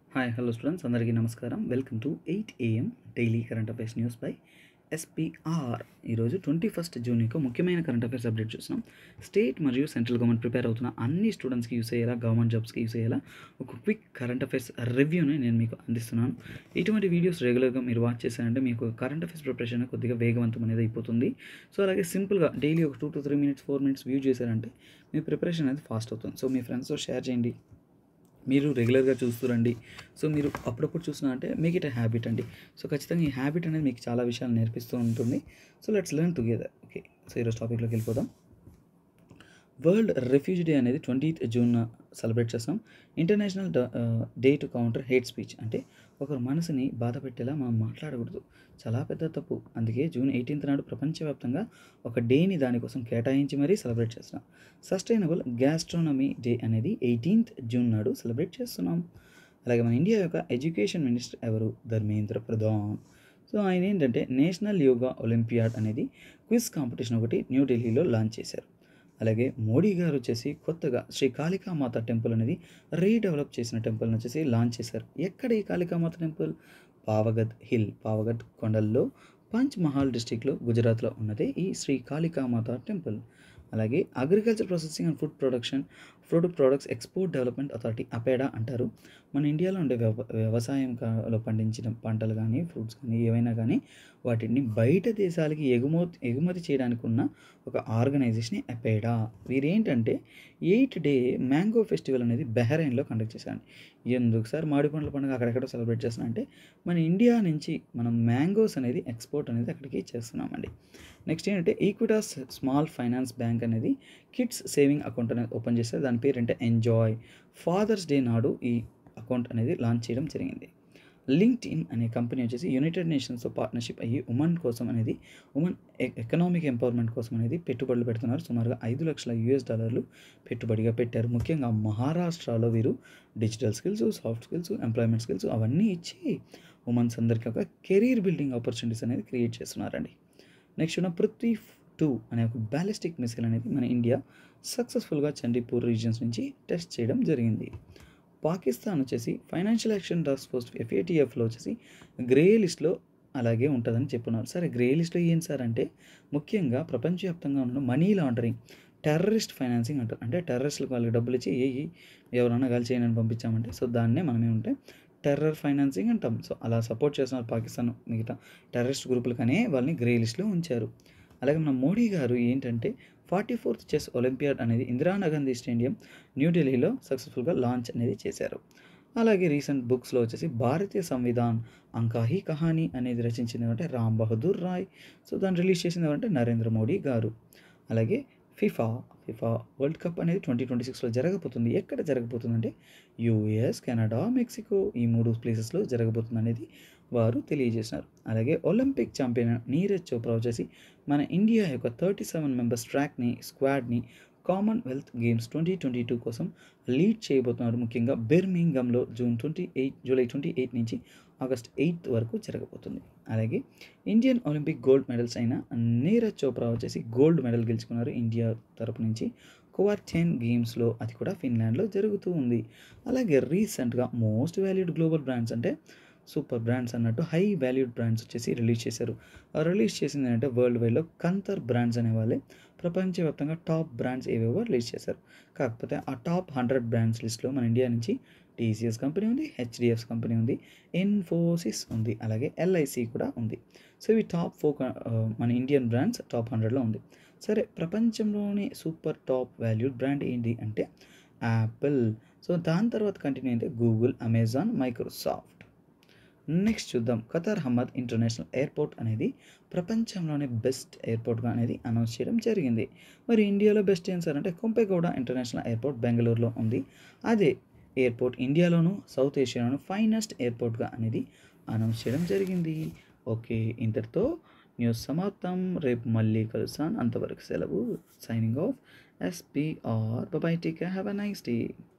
hi hello students అందరికీ నమస్కారం welcome to eight AM daily current affairs news by SPR ఈరోజు twenty first June యొక్క ముఖ్యమైన current affairs update చూస్తున్నాం state మరియు సెంట్రల్ గవర్నమెంట్ ప్రిపేర్ అవుతున్న అన్ని స్టూడెంట్స్కి యూస్ అయ్యేలా గవర్నమెంట్ జాబ్స్కి యూస్ అయ్యేలా ఒక క్విక్ కరెంట్ అఫైర్స్ రివ్యూని నేను మీకు అందిస్తున్నాను ఇటువంటి వీడియోస్ రెగ్యులర్గా మీరు వాచ్ చేశారంటే మీకు కరెంట్ అఫైర్స్ ప్రిపరేషన్ కొద్దిగా వేగవంతం అనేది అయిపోతుంది సో అలాగే సింపుల్గా డైలీ ఒక two to three minutes four minutes view చేశారంటే మీ ప్రిపరేషన్ అనేది ఫాస్ట్ అవుతుంది సో మీ ఫ్రెండ్స్తో షేర్ చేయండి మీరు రెగ్యులర్గా చూస్తురండి సో మీరు అప్పుడప్పుడు చూస్తున్నా అంటే మీకు ఇట్ హ్యాబిట్ అండి సో ఖచ్చితంగా ఈ హ్యాబిట్ అనేది మీకు చాలా విషయాలు నేర్పిస్తూ ఉంటుంది so let's learn together okay so ఈరోజు టాపిక్లోకి వెళ్ళిపోదాం వరల్డ్ రెఫ్యూజీ డే అనేది ట్వంటీ జూన్ సెలబ్రేట్ చేస్తాం international day to counter hate speech అంటే ఒకరు మనసుని బాధ పెట్టేలా మనం మాట్లాడకూడదు చాలా పెద్ద తప్పు అందుకే జూన్ ఎయిటీన్త్ నాడు ప్రపంచవ్యాప్తంగా ఒక డేని దానికోసం కేటాయించి మరీ సెలబ్రేట్ చేస్తున్నాం సస్టైనబుల్ గ్యాస్ట్రోనమీ డే అనేది ఎయిటీన్త్ జూన్ నాడు సెలబ్రేట్ చేస్తున్నాం అలాగే మన ఇండియా యొక్క ఎడ్యుకేషన్ మినిస్టర్ ఎవరు ధర్మేంద్ర ప్రధాన్ సో ఆయన ఏంటంటే నేషనల్ యోగా ఒలింపియాడ్ అనేది క్విజ్ కాంపిటీషన్ ఒకటి న్యూఢిల్లీలో లాంచ్ చేశారు అలాగే మోడీ గారు వచ్చేసి కొత్తగా శ్రీ కాళికామాత టెంపుల్ అనేది రీడెవలప్ చేసిన టెంపుల్ని వచ్చేసి లాంచ్ చేశారు ఎక్కడ ఈ కాళికామాత టెంపుల్ పావగద్ హిల్ పావగద్ కొండల్లో పంచ్ మహాల్ డిస్టిక్లో గుజరాత్లో ఉన్నదే ఈ శ్రీ కాళికామాత టెంపుల్ అలాగే agriculture processing and food production food products export development authority APEDA అంటారు మన ఇండియాలో ఉండే వ్యవ వ్యవసాయంలో పండించిన పంటలు కానీ ఫ్రూట్స్ కానీ ఏవైనా కానీ వాటిని బయట దేశాలకి ఎగుమతి ఎగుమతి చేయడానికి ఉన్న ఒక ఆర్గనైజేషన్ అపేడా వీరేంటంటే ఎయిట్ డే మ్యాంగో ఫెస్టివల్ అనేది బెహరైన్లో కండక్ట్ చేశారండి ఎందుకు సార్ మామిడి పండ్ల పండుగ అక్కడెక్కడ సెలబ్రేట్ చేస్తున్నారంటే మన ఇండియా నుంచి మనం మ్యాంగోస్ అనేది ఎక్స్పోర్ట్ అనేది అక్కడికి చేస్తున్నామండి నెక్స్ట్ ఏంటంటే ఈక్విటాస్ స్మాల్ ఫైనాన్స్ బ్యాంక్ అనేది కిడ్స్ సేవింగ్ అకౌంట్ అనేది ఓపెన్ చేస్తే దాని పేరు అంటే ఎంజాయ్ ఫాదర్స్ డే నాడు ఈ అకౌంట్ అనేది లాంచ్ చేయడం జరిగింది లింక్డ్ ఇన్ అనే కంపెనీ వచ్చేసి యునైటెడ్ నేషన్స్తో పార్ట్నర్షిప్ అయ్యి ఉమెన్ కోసం అనేది ఉమెన్ ఎకనామిక్ ఎంపవర్మెంట్ కోసం అనేది పెట్టుబడులు పెడుతున్నారు సుమారుగా ఐదు లక్షల యూఎస్ డాలర్లు పెట్టుబడిగా పెట్టారు ముఖ్యంగా మహారాష్ట్రలో వీరు digital skills soft skills employment skills అవన్నీ ఇచ్చి ఉమెన్స్ అందరికీ ఒక కెరీర్ బిల్డింగ్ ఆపర్చునిటీస్ అనేది క్రియేట్ చేస్తున్నారండి నెక్స్ట్ ఉన్న పృథ్వీ టూ అనే ఒక బ్యాలిస్టిక్ మిసైల్ అనేది మన ఇండియా సక్సెస్ఫుల్గా చండీపూర్ రీజియన్స్ నుంచి టెస్ట్ చేయడం జరిగింది పాకిస్తాన్ వచ్చేసి ఫైనాన్షియల్ యాక్షన్ టాస్క్ ఫోర్స్ ఎఫ్ఏటిఎఫ్లో వచ్చేసి గ్రే లిస్ట్లో అలాగే ఉంటుందని చెప్పున్నారు సరే గ్రే లిస్ట్లో ఏం సార్ అంటే ముఖ్యంగా ప్రపంచవ్యాప్తంగా ఉన్న మనీ లాండరింగ్ టెర్రరిస్ట్ ఫైనాన్సింగ్ అంటారు అంటే టెర్రరిస్ట్లకు వాళ్ళకి డబ్బులు ఇచ్చి ఏ ఎవరైనా కాల్ చేయని పంపించామంటే సో దాన్నే మనమే ఉంటే టెర్రర్ ఫైనాన్సింగ్ అంటాం సో అలా సపోర్ట్ చేస్తున్నారు పాకిస్తాన్ మిగతా టెర్రరిస్ట్ గ్రూపులకనే వాళ్ళని గ్రే లిస్ట్లో ఉంచారు అలాగే మన మోడీ గారు ఏంటంటే ఫార్టీ ఫోర్త్ చెస్ ఒలింపియాడ్ అనేది ఇందిరాగాంధీ స్టేడియం న్యూఢిల్లీలో సక్సెస్ఫుల్గా లాంచ్ అనేది చేశారు అలాగే రీసెంట్ బుక్స్లో వచ్చేసి భారతీయ సంవిధాన్ అంకాహి కహానీ అనేది రచించింది ఏమంటే రామ్ బహదూర్ రాయ్ సో దాన్ని రిలీజ్ చేసింది ఏమంటే నరేంద్ర మోడీ గారు అలాగే ఫిఫా ఫిఫా వరల్డ్ కప్ అనేది ట్వంటీ ట్వంటీ సిక్స్లో జరగబోతుంది ఎక్కడ జరగబోతుందంటే యూఎస్ కెనడా మెక్సికో ఈ మూడు ప్లేసెస్లో జరగబోతుంది అనేది వారు తెలియజేసినారు అలాగే ఒలింపిక్ ఛాంపియన్ నీరజ్ చోప్రా వచ్చేసి మన ఇండియా యొక్క థర్టీ సెవెన్ మెంబర్స్ ట్రాక్ని స్క్వాడ్ని Commonwealth games twenty twenty two కోసం లీడ్ చేయబోతున్నారు ముఖ్యంగా బెర్మింగంలో June twenty eight July twenty eight నుంచి ఆగస్ట్ ఎయిత్ వరకు జరగబోతుంది అలాగే ఇండియన్ ఒలింపిక్ గోల్డ్ మెడల్స్ అయిన నీరజ్ చోప్రా వచ్చేసి గోల్డ్ మెడల్ గెలుచుకున్నారు ఇండియా తరపు నుంచి కోవార్టెన్ గేమ్స్లో అది కూడా ఫిన్లాండ్లో జరుగుతూ ఉంది అలాగే రీసెంట్గా మోస్ట్ వాల్యూడ్ గ్లోబల్ బ్రాండ్స్ అంటే సూపర్ బ్రాండ్స్ అన్నట్టు హై వాల్యూడ్ బ్రాండ్స్ వచ్చేసి రిలీజ్ చేశారు రిలీజ్ చేసింది అంటే వరల్డ్ వైడ్లో కంతర్ బ్రాండ్స్ అనే వాళ్ళే ప్రపంచవ్యాప్తంగా టాప్ బ్రాండ్స్ ఏవేవో రిలీజ్ చేశారు కాకపోతే ఆ టాప్ హండ్రెడ్ బ్రాండ్స్ లిస్ట్లో మన ఇండియా నుంచి టీసీఎస్ కంపెనీ ఉంది హెచ్డిఎఫ్ కంపెనీ ఉంది ఇన్ఫోసిస్ ఉంది అలాగే ఎల్ఐసి కూడా ఉంది సో ఇవి టాప్ ఫోర్ మన ఇండియన్ బ్రాండ్స్ టాప్ హండ్రెడ్లో ఉంది సరే ప్రపంచంలోని సూపర్ టాప్ వాల్యూడ్ బ్రాండ్ ఏంటి అంటే యాపిల్ సో దాని తర్వాత కంటిన్యూ అయితే గూగుల్ అమెజాన్ మైక్రోసాఫ్ట్ నెక్స్ట్ చూద్దాం ఖతార్ హమ్మద్ ఇంటర్నేషనల్ ఎయిర్పోర్ట్ అనేది ప్రపంచంలోనే బెస్ట్ ఎయిర్పోర్ట్గా అనేది అనౌన్స్ చేయడం జరిగింది మరి ఇండియాలో బెస్ట్ ఏం సార్ అంటే కొంపెగౌడ ఇంటర్నేషనల్ ఎయిర్పోర్ట్ బెంగళూరులో ఉంది అదే ఎయిర్పోర్ట్ ఇండియాలోను సౌత్ ఏషియాలోను ఫైనెస్ట్ ఎయిర్పోర్ట్గా అనేది అనౌన్స్ చేయడం జరిగింది ఓకే ఇంతటితో న్యూస్ సమాప్తం రేపు మళ్ళీ కలుస్తాను అంతవరకు సెలవు signing off SPR bye take have a nice day